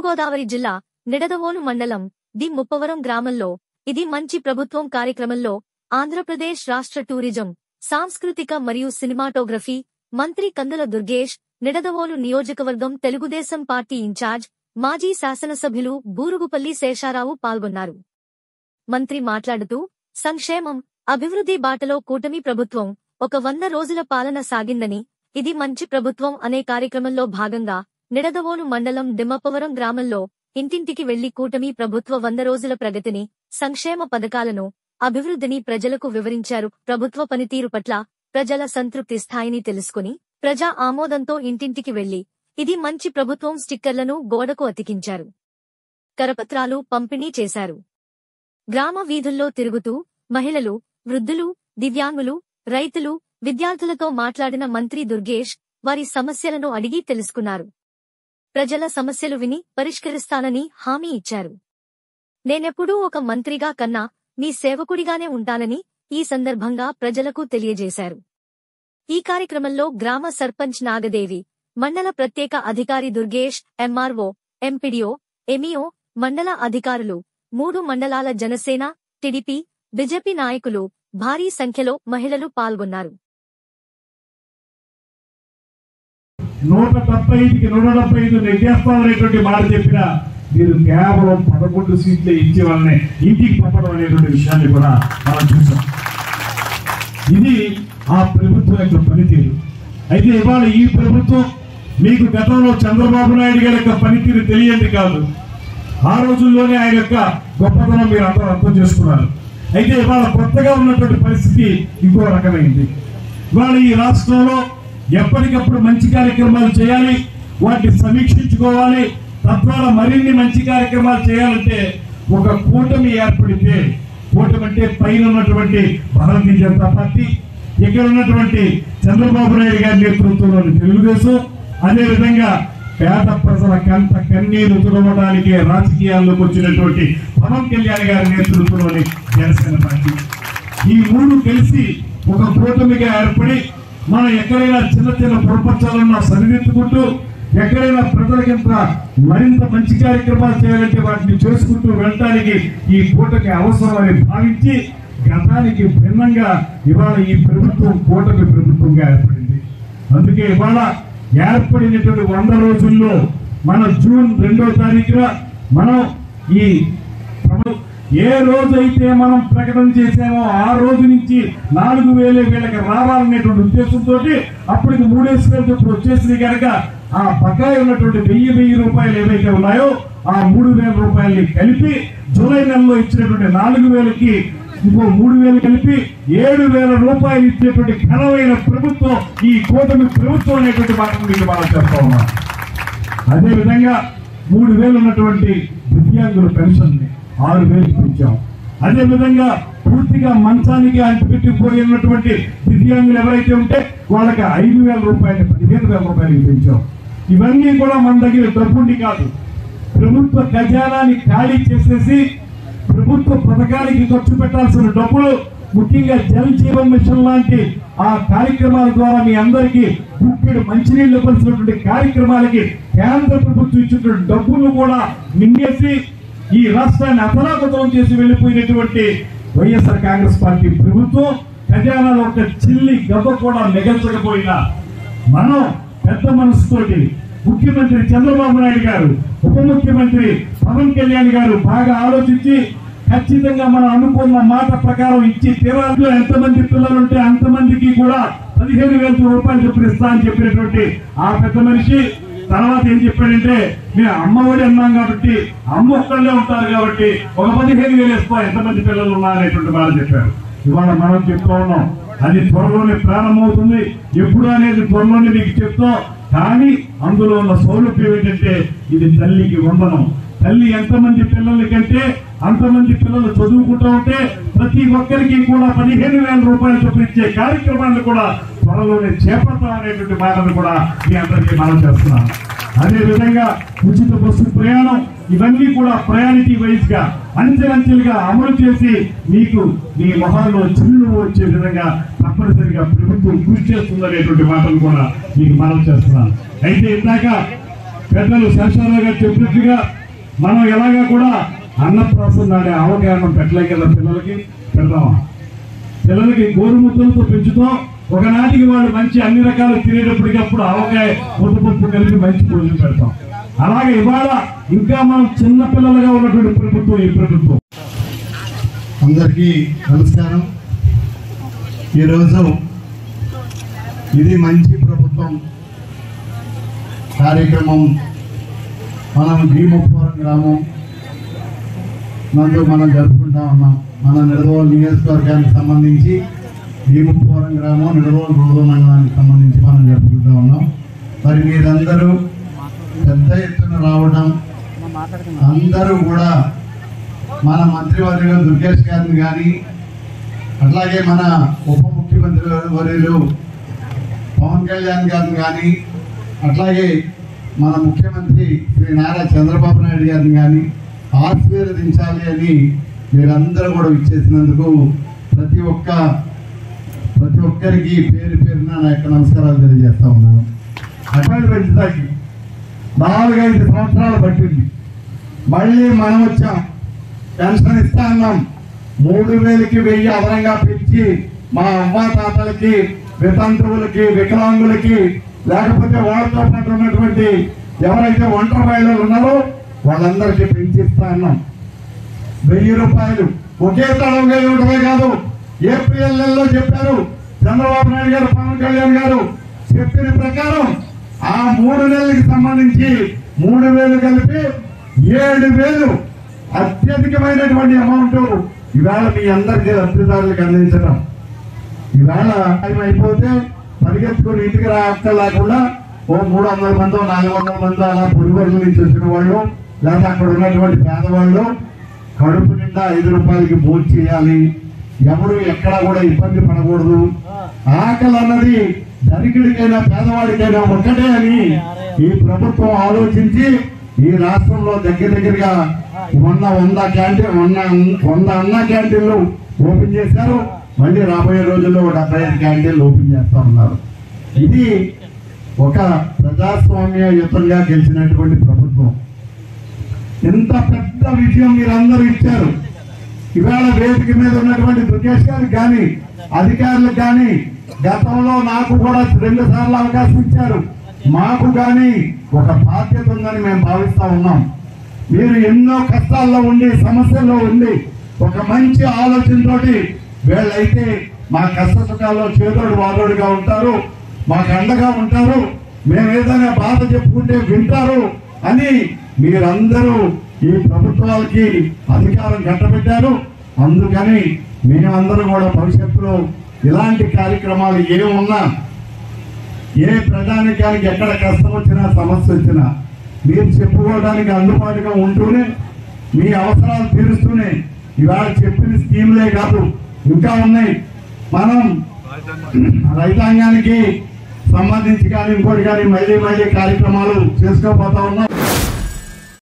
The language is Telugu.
తూర్పుగోదావరి జిల్లా నిడదవోలు మండలం ది ముప్పవరం గ్రామంలో ఇది మంచి ప్రభుత్వం కార్యక్రమంలో ఆంధ్రప్రదేశ్ రాష్ట్ర టూరిజం సాంస్కృతిక మరియు సినిమాటోగ్రఫీ మంత్రి కందుల దుర్గేష్ నిడదవోలు నియోజకవర్గం తెలుగుదేశం పార్టీ ఇన్ఛార్జ్ మాజీ శాసనసభ్యులు బూరుగుపల్లి శేషారావు పాల్గొన్నారు మంత్రి మాట్లాడుతూ సంక్షేమం అభివృద్ధి బాటలో కూటమి ప్రభుత్వం ఒక వంద రోజుల పాలన సాగిందని ఇది మంచి ప్రభుత్వం అనే కార్యక్రమంలో భాగంగా నిడదవోలు మండలం దిమ్మపవరం గ్రామంలో ఇంటింటికి వెళ్లి కూటమి ప్రభుత్వ వంద రోజుల ప్రగతిని సంక్షేమ పథకాలను అభివృద్ధిని ప్రజలకు వివరించారు ప్రభుత్వ పనితీరు పట్ల ప్రజల సంతృప్తి స్థాయిని తెలుసుకుని ప్రజా ఆమోదంతో ఇంటింటికి వెళ్లి ఇది మంచి ప్రభుత్వం స్టిక్కర్లను గోడకు అతికించారు కరపత్రాలు పంపిణీ చేశారు గ్రామ వీధుల్లో తిరుగుతూ మహిళలు వృద్ధులు దివ్యాంగులు రైతులు విద్యార్థులతో మాట్లాడిన మంత్రి దుర్గేష్ వారి సమస్యలను అడిగి తెలుసుకున్నారు ప్రజల సమస్యలు విని పరిష్కరిస్తానని హామీ ఇచ్చారు నేనెప్పుడూ ఒక మంత్రిగా కన్నా మీ సేవకుడిగానే ఉంటానని ఈ సందర్భంగా ప్రజలకు తెలియజేశారు ఈ కార్యక్రమంలో గ్రామ సర్పంచ్ నాగదేవి మండల ప్రత్యేక అధికారి దుర్గేష్ ఎంఆర్ఓ ఎంపీడీఓ ఎంఈఓ మండల అధికారులు మూడు మండలాల జనసేన టిడిపి బిజెపి నాయకులు భారీ సంఖ్యలో మహిళలు పాల్గొన్నారు నూట డెబ్బై ఐదుకి నూట డెబ్బై ఐదు నెగ్గేస్తామనేటువంటి మాట చెప్పిన మీరు కేవలం పదకొండు సీట్లే ఇచ్చే వాళ్ళని ఇంటికి పంపడం అనేటువంటి విషయాన్ని కూడా మనం చూసాం ఇది ఆ ప్రభుత్వం యొక్క పనితీరు అయితే ఇవాళ ఈ ప్రభుత్వం మీకు గతంలో చంద్రబాబు నాయుడు గారి యొక్క పనితీరు తెలియంది కాదు ఆ రోజుల్లోనే ఆయన యొక్క గొప్పతనం మీరు అందరూ అర్థం చేసుకున్నారు అయితే ఇవాళ కొత్తగా ఉన్నటువంటి పరిస్థితి ఇంకో రకమైంది ఇవాళ ఈ రాష్ట్రంలో ఎప్పటికప్పుడు మంచి కార్యక్రమాలు చేయాలి వాటిని సమీక్షించుకోవాలి తద్వారా మరిన్ని మంచి కార్యక్రమాలు చేయాలంటే ఒక కూటమి ఏర్పడితే కూటమి అంటే పైన ఉన్నటువంటి భారతీయ జనతా పార్టీ ఇక్కడ ఉన్నటువంటి చంద్రబాబు నాయుడు గారి నేతృత్వంలోని తెలుగుదేశం అదేవిధంగా పేద ప్రజల కంట కన్నీరు తుడవడానికి రాజకీయాల్లోకి వచ్చినటువంటి పవన్ కళ్యాణ్ గారి నేతృత్వంలోని జనసేన పార్టీ ఈ మూడు కలిసి ఒక కూటమిగా ఏర్పడి మనం ఎక్కడైనా చిన్న చిన్న పొరపచ్చాలన్నా సరిదిద్దుకుంటూ ఎక్కడైనా ప్రజలకింత మరింత మంచి కార్యక్రమాలు చేయాలంటే వాటిని చేసుకుంటూ వెళ్ళడానికి ఈ కూటమి అవసరమని భావించి గతానికి భిన్నంగా ఇవాళ ఈ ప్రభుత్వం కూటమి ప్రభుత్వంగా ఏర్పడింది అందుకే ఇవాళ ఏర్పడినటువంటి వంద రోజుల్లో మన జూన్ రెండో తారీఖున మనం ఈ ప్రభు- ఏ రోజైతే మనం ప్రకటన చేసామో ఆ రోజు నుంచి నాలుగు వేలే వీళ్ళకి రావాలనేటువంటి ఉద్దేశంతో అప్పటికి మూడేసి వేలు చొప్పున వచ్చేసింది కనుక ఆ బకాయి ఉన్నటువంటి వెయ్యి వెయ్యి రూపాయలు ఏవైతే ఉన్నాయో ఆ మూడు వేల రూపాయలని కలిపి జూలై నెలలో ఇచ్చినటువంటి నాలుగు వేలకి ఇంకో మూడు వేలు కలిపి ఏడు వేల రూపాయలు ఇచ్చేటువంటి ఘనమైన ప్రభుత్వం ఈ కూటమి ప్రభుత్వం అనేటువంటి మాటను మీకు మనం చెప్తా ఉన్నాం అదే విధంగా మూడు వేలు ఉన్నటువంటి దివ్యాంగుల పెన్షన్ ని ఆరు వేలు పెంచాం అదే విధంగా పూర్తిగా మంచానికి అంటిపెట్టిపోయి ఉన్నటువంటి దివ్యాంగులు ఎవరైతే ఉంటే వాళ్ళకి ఐదు వేల రూపాయలు పదిహేను వేల రూపాయలకి పెంచాం ఇవన్నీ కూడా మన దగ్గర డబ్బుండి కాదు ప్రభుత్వ ఖజానాన్ని ఖాళీ చేసేసి ప్రభుత్వ పథకానికి ఖర్చు పెట్టాల్సిన డబ్బులు ముఖ్యంగా జల్ జీవన్ మిషన్ లాంటి ఆ కార్యక్రమాల ద్వారా మీ అందరికీ గుక్కెడు మంచినీళ్లు పరిచినటువంటి కార్యక్రమాలకి కేంద్ర ప్రభుత్వం ఇచ్చినటువంటి డబ్బులు కూడా మింగేసి ఈ రాష్ట్రాన్ని అతలాకుతలం చేసి వెళ్ళిపోయినటువంటి వైఎస్ఆర్ కాంగ్రెస్ పార్టీ ప్రభుత్వం ఖజానాలో ఒక చిల్లి గబ్బ కూడా మిగల్చకపోయినా మనం పెద్ద మనసుతోటి ముఖ్యమంత్రి చంద్రబాబు నాయుడు గారు ఉప ముఖ్యమంత్రి పవన్ కళ్యాణ్ గారు బాగా ఆలోచించి ఖచ్చితంగా మనం అనుకున్న మాట ప్రకారం ఇచ్చి తీరాల్లో ఎంతమంది పిల్లలు ఉంటే అంతమందికి కూడా పదిహేను వేల రూపాయలు చొప్పున ఇస్తా అని చెప్పినటువంటి ఆ పెద్ద మనిషి తర్వాత ఏం చెప్పాడంటే మేము అమ్మఒడి అన్నాం కాబట్టి అమ్మ ఒక్కళ్ళే ఉంటారు కాబట్టి ఒక పదిహేను వేలు ఇస్తా ఎంతమంది పిల్లలు ఉన్నారనేటువంటి మాట చెప్పారు ఇవాళ మనం చెప్తా ఉన్నాం అది త్వరలోనే ప్రారంభమవుతుంది ఎప్పుడు అనేది త్వరలోనే మీకు చెప్తాం కానీ అందులో ఉన్న సౌలభ్యం ఏంటంటే ఇది తల్లికి వందనం తల్లి ఎంతమంది పిల్లల కంటే అంతమంది పిల్లలు చదువుకుంటూ ఉంటే ప్రతి ఒక్కరికి కూడా పదిహేను వేల రూపాయలు చొప్పున ఇచ్చే కార్యక్రమాన్ని కూడా త్వరలోనే చేపడతాం అనేటువంటి మాటను కూడా మీ అందరికీ మనం చేస్తున్నాం అదే విధంగా ఉచిత బస్సు ప్రయాణం ఇవన్నీ కూడా ప్రయారిటీ వైజ్ గా అంచెలంచెలుగా అమలు చేసి మీకు మీ మొహాల్లో చిరునవ్వు వచ్చే విధంగా తప్పనిసరిగా ప్రభుత్వం కృషి చేస్తుందనేటువంటి మాటలు కూడా మీకు మనం చేస్తున్నాను అయితే ఇందాక పెద్దలు శేషారావు గారు చెప్పినట్టుగా మనం ఎలాగా కూడా అన్నప్రాసం నాడే అవగాహన పెట్టలేం కదా పిల్లలకి పెడతామా పిల్లలకి గోరుముద్దలతో పెంచుతాం ఒకనాటికి వాళ్ళు మంచి అన్ని రకాలు తినేటప్పటికప్పుడు ఆవకాయ ముద్దపప్పు కలిపి మంచి భోజనం పెడతాం అలాగే ఇవాళ ఇంకా మనం చిన్న పిల్లలుగా ఉన్నటువంటి ప్రభుత్వం ఈ ప్రభుత్వం అందరికీ నమస్కారం ఈరోజు ఇది మంచి ప్రభుత్వం కార్యక్రమం మనం భీమపురం గ్రామం నందు మనం జరుపుకుంటా ఉన్నాం మన నిడదవోలు నియోజకవర్గానికి సంబంధించి భీమపురం గ్రామం నిడదవోలు రూరల్ మండలానికి సంబంధించి మనం జరుపుకుంటా ఉన్నాం మరి మీరందరూ పెద్ద ఎత్తున రావడం అందరూ కూడా మన మంత్రివర్యులు దుర్గేష్ గారిని కానీ అట్లాగే మన ఉప ముఖ్యమంత్రి వర్యులు పవన్ కళ్యాణ్ గారిని కానీ అట్లాగే మన ముఖ్యమంత్రి శ్రీ నారా చంద్రబాబు నాయుడు గారిని కానీ ఆశీర్వదించాలి అని మీరందరూ కూడా ఇచ్చేసినందుకు ప్రతి ఒక్క ప్రతి ఒక్కరికి పేరు పేరున నా యొక్క నమస్కారాలు తెలియజేస్తా ఉన్నాను అటువంటి పెంచుతాకి నాలుగైదు సంవత్సరాలు పట్టింది మళ్ళీ మనం వచ్చాం పెన్షన్ ఇస్తా అన్నాం మూడు వేలకి వెయ్యి అదనంగా పెంచి మా అమ్మ తాతలకి వితంతువులకి వికలాంగులకి లేకపోతే వాళ్ళతో పాటు ఉన్నటువంటి ఎవరైతే ఒంటరి మహిళలు ఉన్నారో వాళ్ళందరికీ పెంచిస్తా అన్నాం వెయ్యి రూపాయలు ఒకే తడంగా ఉండమే కాదు ఏప్రిల్ నెలలో చెప్పారు చంద్రబాబు నాయుడు గారు పవన్ కళ్యాణ్ గారు చెప్పిన ప్రకారం ఆ మూడు నెలలకు సంబంధించి మూడు వేలు కలిపి ఏడు వేలు అత్యధికమైనటువంటి అమౌంట్ ఇవాళ మీ అందరికీ లబ్ధిదారులకు అందించడం ఈవేళ టైం అయిపోతే పరిగెత్తుకుని ఇంటికి రాక లేకుండా ఓ మూడు వందల మందో నాలుగు వందల మందో అలా పొరుగుల నుంచి వచ్చిన వాళ్ళు లేదా అక్కడ ఉన్నటువంటి పేదవాళ్ళు కడుపు నిండా ఐదు రూపాయలకి భోజనం చేయాలి ఎవరు ఎక్కడా కూడా ఇబ్బంది పడకూడదు ఆకలి అన్నది ధనికుడికైనా పేదవాడికైనా ఒక్కటే అని ఈ ప్రభుత్వం ఆలోచించి ఈ రాష్ట్రంలో దగ్గర దగ్గరగా వంద వంద క్యాంటీన్ వంద వంద అన్న క్యాంటీన్లు ఓపెన్ చేశారు మళ్ళీ రాబోయే రోజుల్లో డెబ్బై ఐదు క్యాంటీన్లు ఓపెన్ చేస్తా ఉన్నారు ఇది ఒక ప్రజాస్వామ్యయుతంగా గెలిచినటువంటి ప్రభుత్వం ఇంత పెద్ద విజయం మీరందరూ ఇచ్చారు ఇవాళ వేదిక మీద ఉన్నటువంటి దుర్గేష్ గారికి కానీ అధికారులకు కానీ గతంలో నాకు కూడా రెండు సార్లు అవకాశం ఇచ్చారు మాకు కానీ ఒక బాధ్యత ఉందని మేము భావిస్తా ఉన్నాం మీరు ఎన్నో కష్టాల్లో ఉండి సమస్యల్లో ఉండి ఒక మంచి ఆలోచనతోటి వీళ్ళైతే మా కష్ట సుఖాల్లో చేదోడు వాదోడుగా ఉంటారు మాకు అండగా ఉంటారు మేము ఏదైనా బాధ చెప్పుకుంటే వింటారు అని మీరందరూ ఈ ప్రభుత్వాలకి అధికారం కట్టబెట్టారు అందుకని మేమందరం కూడా భవిష్యత్తులో ఇలాంటి కార్యక్రమాలు ఏమున్నా ఏ ప్రజానికానికి ఎక్కడ కష్టం వచ్చినా సమస్య వచ్చినా మీరు చెప్పుకోవడానికి అందుబాటుగా ఉంటూనే మీ అవసరాలు తీరుస్తూనే ఇవాళ చెప్పిన స్కీమ్లే కాదు ఇంకా ఉన్నాయి మనం రైతాంగానికి సంబంధించి కానీ ఇంకోటి కానీ మళ్ళీ మళ్ళీ కార్యక్రమాలు చేసుకోబోతా ఉన్నాం